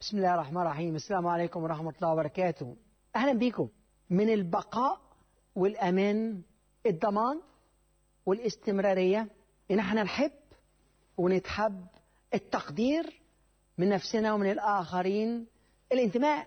بسم الله الرحمن الرحيم السلام عليكم ورحمة الله وبركاته أهلا بكم من البقاء والأمان الضمان والاستمرارية إن احنا نحب ونتحب التقدير من نفسنا ومن الآخرين الانتماء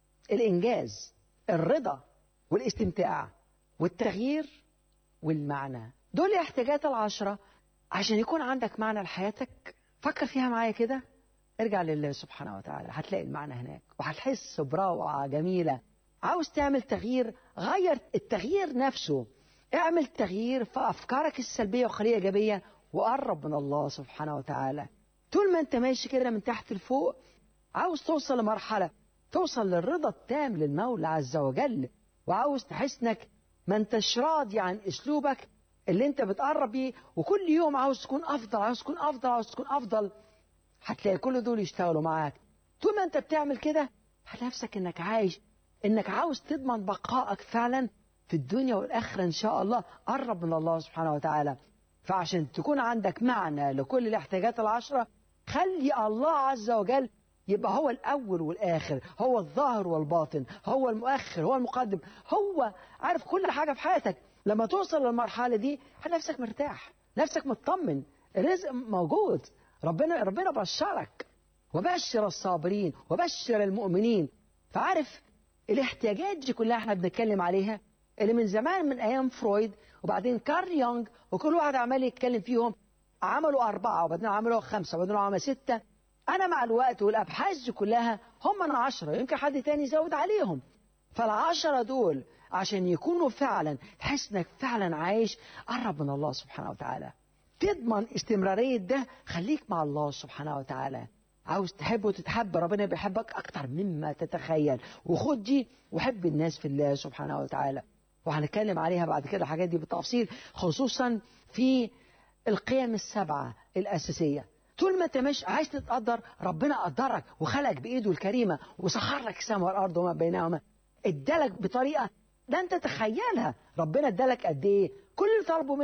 الإنجاز الرضا والاستمتاع والتغيير والمعنى دول الاحتياجات العشرة عشان يكون عندك معنى لحياتك فكر فيها معايا كده ارجع لله سبحانه وتعالى هتلاقي المعنى هناك وهتحس بروعة جميلة عاوز تعمل تغيير غير التغيير نفسه اعمل تغيير في أفكارك السلبية وخليها إيجابية وقرب من الله سبحانه وتعالى طول ما انت ماشي كده من تحت لفوق عاوز توصل لمرحلة توصل للرضا التام للمولى عز وجل وعاوز تحس انك ما انتش راضي عن اسلوبك اللي انت بتقرب بيه وكل يوم عاوز تكون افضل عاوز تكون افضل عاوز تكون افضل هتلاقي كل دول يشتغلوا معاك طول ما انت بتعمل كده هتلاقي نفسك انك عايش انك عاوز تضمن بقائك فعلا في الدنيا والاخره ان شاء الله قرب من الله سبحانه وتعالى فعشان تكون عندك معنى لكل الاحتياجات العشره خلي الله عز وجل يبقى هو الأول والآخر هو الظاهر والباطن هو المؤخر هو المقدم هو عارف كل حاجة في حياتك لما توصل للمرحلة دي نفسك مرتاح نفسك مطمن الرزق موجود ربنا ربنا بشرك وبشر الصابرين وبشر المؤمنين فعارف الاحتياجات دي كلها احنا بنتكلم عليها اللي من زمان من ايام فرويد وبعدين كارل يونغ وكل واحد عمال يتكلم فيهم عملوا أربعة وبعدين عملوا خمسة وبعدين عملوا ستة أنا مع الوقت والأبحاث دي كلها هم من عشرة يمكن حد تاني يزود عليهم فالعشرة دول عشان يكونوا فعلا تحس انك فعلا عايش قرب من الله سبحانه وتعالى تضمن استمرارية ده خليك مع الله سبحانه وتعالى عاوز تحب وتتحب ربنا بيحبك أكتر مما تتخيل وخد دي وحب الناس في الله سبحانه وتعالى وهنتكلم عليها بعد كده الحاجات دي بالتفصيل خصوصا في القيم السبعة الأساسية طول ما انت مش عايز تتقدر ربنا قدرك وخلقك بايده الكريمه وسخر لك السماء والارض وما بينهما ادالك بطريقه لن تتخيلها ربنا ادالك قد ايه كل اللي طلبه